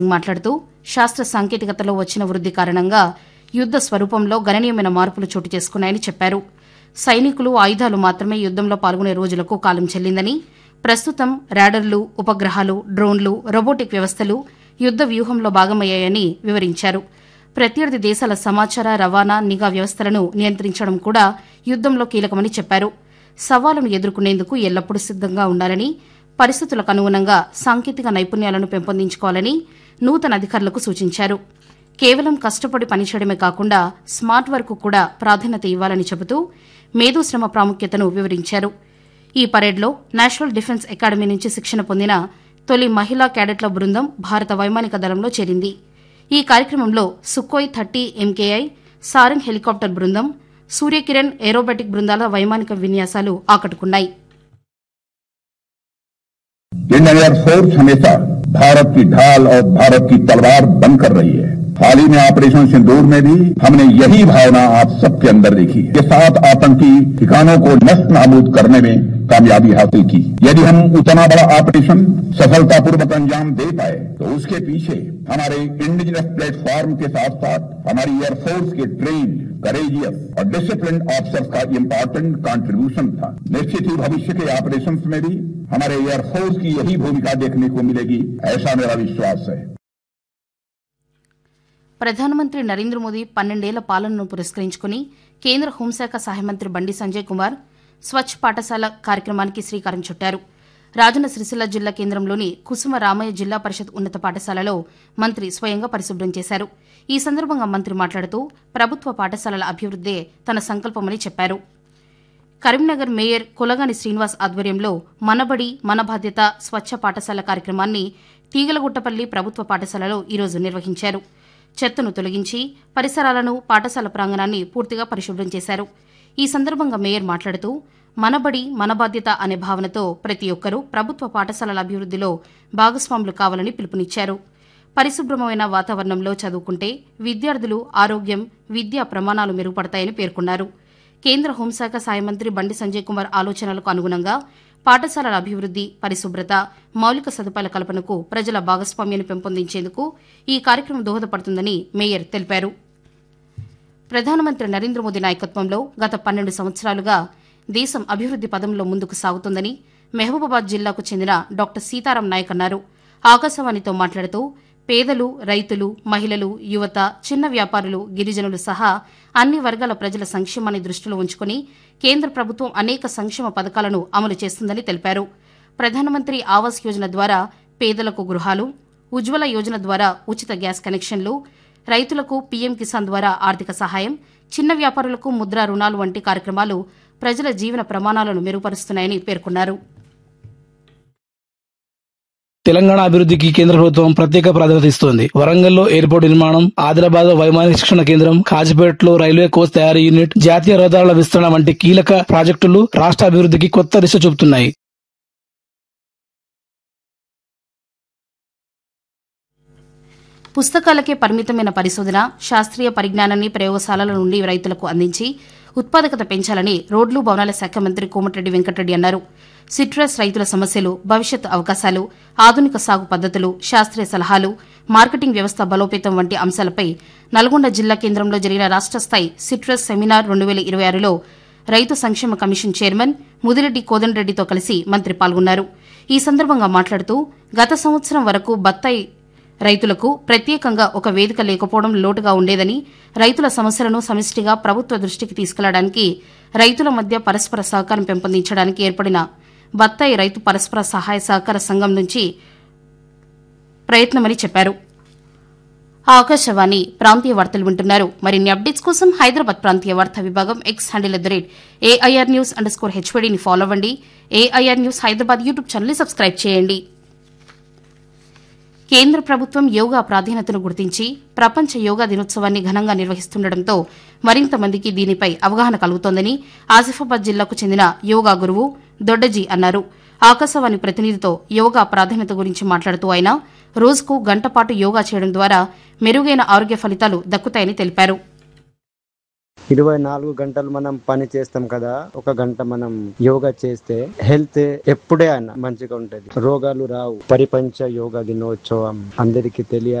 మాట్లాడుతూ శాస్త్ర సాంకేతికతలో వచ్చిన వృద్ది కారణంగా యుద్ద స్వరూపంలో గణనీయమైన మార్పులు చోటు చేసుకున్నాయని చెప్పారు సైనికులు ఆయుధాలు మాత్రమే యుద్దంలో పాల్గొనే రోజులకు కాలం చెల్లిందని ప్రస్తుతం ర్యాడర్లు ఉపగ్రహాలు డ్రోన్లు రోబోటిక్ వ్యవస్థలు యుద్ద వ్యూహంలో భాగమయ్యాయని వివరించారు ప్రత్యర్థి దేశాల సమాచార రవాణా నిఘా వ్యవస్థలను నియంత్రించడం కూడా యుద్దంలో కీలకమని చెప్పారు సవాలును ఎదుర్కొనేందుకు ఎల్లప్పుడూ సిద్దంగా ఉండాలని పరిస్థితులకు అనుగుణంగా సాంకేతిక నైపుణ్యాలను పెంపొందించుకోవాలని నూతన అధికారులకు సూచించారు కేవలం కష్టపడి పనిచేయడమే కాకుండా స్మార్ట్ వర్క్ కూడా ప్రాధాన్యత ఇవ్వాలని చెబుతూ మేధోశ్రమ ప్రాముఖ్యతను వివరించారు ఈ పరేడ్లో నేషనల్ డిఫెన్స్ అకాడమీ నుంచి శిక్షణ పొందిన తొలి మహిళా క్యాడెట్ల బృందం భారత వైమానిక దళంలో చేరింది ఈ కార్యక్రమంలో Sukhoi thirty M K I Sarang helicopter బృందం సూర్యకిరణ్ ఏరోబెటిక్ బృందాల వైమానిక విన్యాసాలు ఆకట్టుకున్నాయి इंडियन एयरफोर्स हमेशा भारत की ढाल और भारत की तलवार बनकर रही है हाल ही में ऑपरेशन सिंदूर में भी हमने यही भावना आप सबके अंदर देखी है ये सात आतंकी ठिकानों को नष्ट नाबूद करने में कामयाबी हासिल की यदि हम उतना बड़ा ऑपरेशन सफलतापूर्वक अंजाम दे पाए तो उसके पीछे हमारे इंडिजिनस प्लेटफॉर्म के साथ साथ हमारी एयरफोर्स के ट्रेन करेजियस और डिसिप्लिन ऑफिसर्स का इम्पोर्टेंट कंट्रीब्यूशन था निश्चित ही भविष्य के ऑपरेशन में भी हमारे एयरफोर्स की यही भूमिका देखने को मिलेगी ऐसा मेरा विश्वास है ప్రధానమంత్రి నరేంద్ర మోదీ పన్నెండేళ్ల పాలనను పురస్కరించుకుని కేంద్ర హోంశాఖ సహాయ మంత్రి బండి సంజయ్ కుమార్ స్వచ్ఛ పాఠశాల కార్యక్రమానికి శ్రీకారం చుట్టారు రాజన్న సిరిసిల్ల జిల్లా కేంద్రంలోని కుసుమ రామయ్య జిల్లా పరిషత్ ఉన్నత పాఠశాలలో మంత్రి స్వయంగా పరిశుభ్రం చేశారు ఈ సందర్భంగా మంత్రి మాట్లాడుతూ ప్రభుత్వ పాఠశాలల అభివృద్దే తన సంకల్పమని చెప్పారు కరీంనగర్ మేయర్ కులగాని శ్రీనివాస్ ఆధ్వర్యంలో మనబడి మన బాధ్యత స్వచ్ఛ పాఠశాల కార్యక్రమాన్ని తీగలగుట్టపల్లి ప్రభుత్వ పాఠశాలలో ఈరోజు నిర్వహించారు చెత్తను తొలగించి పరిసరాలను పాఠశాల ప్రాంగణాన్ని పూర్తిగా పరిశుభ్రం చేశారు ఈ సందర్భంగా మేయర్ మాట్లాడుతూ మనబడి మన బాధ్యత అనే భావనతో ప్రతి ఒక్కరూ ప్రభుత్వ పాఠశాలల అభివృద్దిలో భాగస్వాములు కావాలని పిలుపునిచ్చారు పరిశుభ్రమైన వాతావరణంలో చదువుకుంటే విద్యార్థులు ఆరోగ్యం విద్యా ప్రమాణాలు మెరుగుపడతాయని పేర్కొన్నారు కేంద్ర హోంశాఖ సాయ మంత్రి బండి సంజయ్ కుమార్ ఆలోచనలకు అనుగుణంగా పాఠశాలల అభివృద్ది పరిశుభ్రత మౌలిక సదుపాయాల కల్పనకు ప్రజల భాగస్వామ్యాన్ని పెంపొందించేందుకు ఈ కార్యక్రమం దోహదపడుతుందని మేయర్ తెలిపారు ప్రధానమంత్రి నరేంద్ర మోదీ నాయకత్వంలో గత పన్నెండు సంవత్సరాలుగా దేశం అభివృద్ది పదంలో ముందుకు సాగుతోందని మహబూబాబాద్ జిల్లాకు చెందిన డాక్టర్ సీతారాం నాయక్ అన్నారు ఆకాశవాణితో మాట్లాడుతూ పేదలు రైతులు మహిళలు యువత చిన్న వ్యాపారులు గిరిజనులు సహా అన్ని వర్గాల ప్రజల సంక్షేమాన్ని దృష్టిలో ఉంచుకుని కేంద్ర ప్రభుత్వం అనేక సంక్షేమ పథకాలను అమలు చేస్తుందని తెలిపారు ప్రధానమంత్రి ఆవాస్ యోజన ద్వారా పేదలకు గృహాలు ఉజ్వల యోజన ద్వారా ఉచిత గ్యాస్ కనెక్షన్లు రైతులకు పీఎం కిసాన్ ద్వారా ఆర్థిక సహాయం చిన్న వ్యాపారులకు ముద్రా రుణాలు వంటి కార్యక్రమాలు ప్రజల జీవన ప్రమాణాలను మెరుగుపరుస్తున్నాయని పేర్కొన్నారు తెలంగాణ అభివృద్ధికి కేంద్ర ప్రభుత్వం ప్రత్యేక ప్రాధాన్యత ఇస్తోంది వరంగల్లో ఎయిర్పోర్ట్ నిర్మాణం ఆదిలాబాద్ లో వైమానిక శిక్షణ కేంద్రం కాజిపేటలో రైల్వే కోచ్ తయారీ యూనిట్ జాతీయ రహదారుల విస్తరణ వంటి కీలక ప్రాజెక్టులు రాష్ట్ర అభివృద్ధికి కొత్త దిశ చూపుతున్నాయి పుస్తకాలకే పరిమితమైన పరిశోధన శాస్త్రీయ పరిజ్ఞానాన్ని ప్రయోగశాలల నుండి రైతులకు అందించి ఉత్పాదకత పెంచాలని రోడ్లు భవనాల శాఖ మంత్రి కోమటిరెడ్డి వెంకటరెడ్డి అన్నారు సిట్రస్ రైతుల సమస్యలు భవిష్యత్ అవకాశాలు ఆధునిక సాగు పద్దతులు శాస్త్రీయ సలహాలు మార్కెటింగ్ వ్యవస్థ బలోపేతం వంటి అంశాలపై నల్గొండ జిల్లా కేంద్రంలో జరిగిన రాష్ట్ర స్థాయి సిట్రస్ సెమినార్ రెండు వేల ఇరవై ఆరులో రైతు సంక్షేమ కమిషన్ చైర్మన్ ముదిరెడ్డి కోదండరెడ్డితో కలిసి మంత్రి పాల్గొన్నారు ఈ సందర్భంగా మాట్లాడుతూ గత సంవత్సరం వరకు బత్తాయి రైతులకు ప్రత్యేకంగా ఒక వేదిక లేకపోవడం లోటుగా ఉండేదని రైతుల సమస్యలను సమిష్టిగా ప్రభుత్వ దృష్టికి తీసుకెళ్లడానికి రైతుల మధ్య పరస్పర సహకారం పెంపొందించడానికి ఏర్పడిన బత్తాయి రైతు పరస్పర సహాయ సహకార సంఘం నుంచి ప్రయత్నమని చెప్పారు ఆకాశవాణి ప్రాంతీయ వార్తలు వింటున్నారు మరిన్ని అప్డేట్స్ కోసం హైదరాబాద్ ప్రాంతీయ వార్తా విభాగం X handle at the rate A I R news underscore హెచ్వీడీని ఫాలో అవ్వండి ఏఐఆర్ న్యూస్ హైదరాబాద్ యూట్యూబ్ ఛానల్ని సబ్స్క్రైబ్ చేయండి కేంద్ర ప్రభుత్వం యోగా ప్రాధాన్యతను గుర్తించి ప్రపంచ యోగా దినోత్సవాన్ని ఘనంగా నిర్వహిస్తుండటంతో మరింత మందికి దీనిపై అవగాహన కలుగుతోందని ఆసిఫాబాద్ జిల్లాకు చెందిన యోగా గురువు దొడ్డజీ అన్నారు ఆకాశవాణి ప్రతినిధితో యోగా ప్రాధాన్యత గురించి మాట్లాడుతూ ఆయన రోజుకు గంట పాటు యోగా చేయడం ద్వారా మెరుగైన ఆరోగ్య ఫలితాలు దక్కుతాయని తెలిపారు ఇరవై నాలుగు గంటలు మనం పని చేస్తాం కదా ఒక గంట మనం యోగా చేస్తే హెల్త్ ఎప్పుడే అయినా మంచిగా ఉంటది రోగాలు రావు పరిపంచ యోగా దినోత్సవం అందరికీ తెలియ